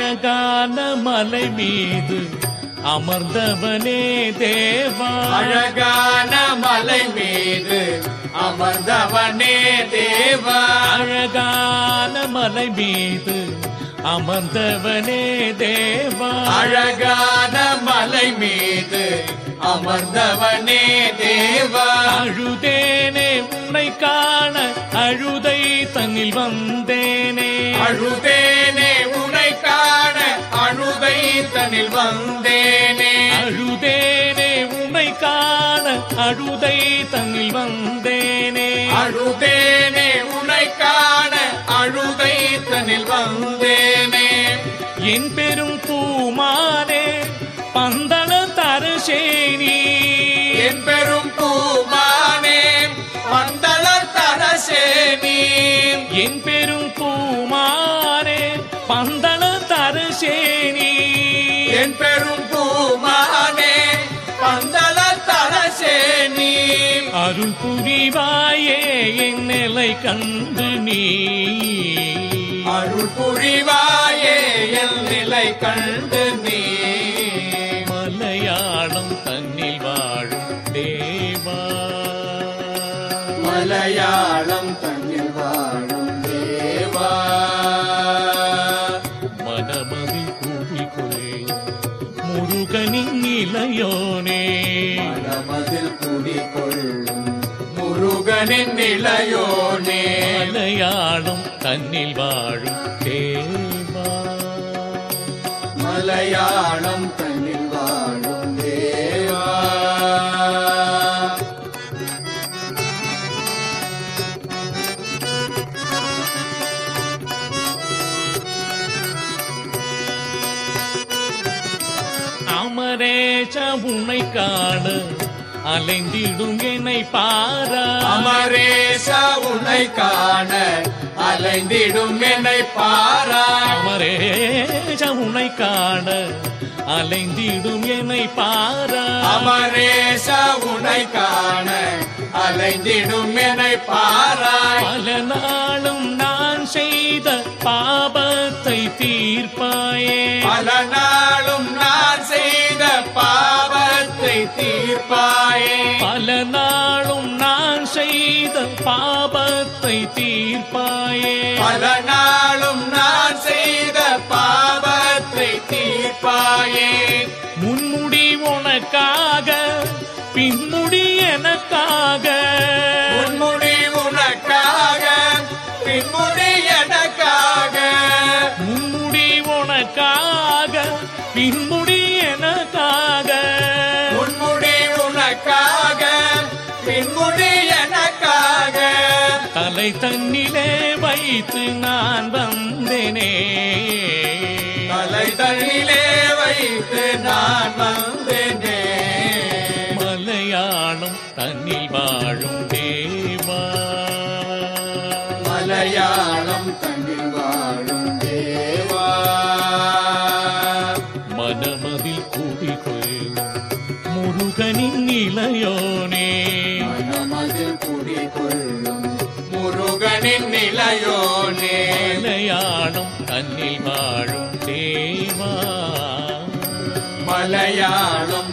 அழகான மலை மீது அமர்ந்தவனே தேவா அழகான மலை மீது அமர்ந்தவனே தேவா அழகான மலை மீது அமர்ந்தவனே தேவா அழகான மலை மீது அமர்ந்தவனே தேவா அழுதேனே உன்னை காண அழுதை தன்னில் வந்தேனே அழுதேனே உனை காண அழுதை தனில் வந்தேனே அழுதேனே உன்னை காண அழுதை தன்னில் வந்தேனே அழுதேனே உனை காண அழுதை தனில் வந்தேனே என் பெரும் பூமானே பந்தள தரசேனி என் பெரும் பூமானே பந்தள தரசேனி என் பெரும் பூமானே பந்தள தரசேனி என் பெரும் பூமானே பந்தள தரசேனி அருள் புரிவாயே என் நிலை கண்டு நீ அருள் புரிவாயே என் நிலை கண்டு நீ மலையாளம் தன்னில் வாழும் தேவா மலையாளம் தன்னில் வாழும் தேவா மனமதில் கூவி கொள்ளும் முருகனின் நிலையோனே மனமதில் குடிகொள்ளும் முருகனின் நிலையோனே மலையாளம் தன்னில் வாழும் தேவா மலையாளம் தன்னில் வாழும் தேவா அமரேச உன்னை காண அலைந்திடும் என்னை பாரா அமரேச உன்னை காண அலைந்திடும் என்னை பாரா அமரேச உன்னை காண அலைந்திடும் என்னை பாரா அமரேச உன்னை காண அலைந்திடும் என்னை பாராய் பல நாளும் நான் செய்த பாபத்தை தீர்ப்பாயே பல நாளும் நான் செய்த பாவத்தை தீர்ப்பாயே பல நாளும் நான் செய்த பாபத்தை தீர்ப்பாயே பல நாளும் நான் செய்த பாவத்தை தீர்ப்பாயே முன்முடி உனக்காக பின்முடி எனக்காக முன்முடி உனக்காக பின்முடி எனக்காக முன்முடி உனக்காக பின்முடி எனக்காக முன்முடி உனக்காக பின்முடி எனக்காக தலை தன்னிலே வைத்து நான் வந்தேனே தலை தண்ணிலே வைத்து நான் வந்தேனே மலையாளம் தன்னில் வாழும் தேவா மலையாளம் தண்ணில் வாழும் தேவா மனமதில் குடிகொள்ளும் முருகனின் நிலையோனே மனமதில் குடிகொள்ளும் முருகனின் நிலையோனே மலையாளம் தன்னில் வாழும் தேவா மலையாளம்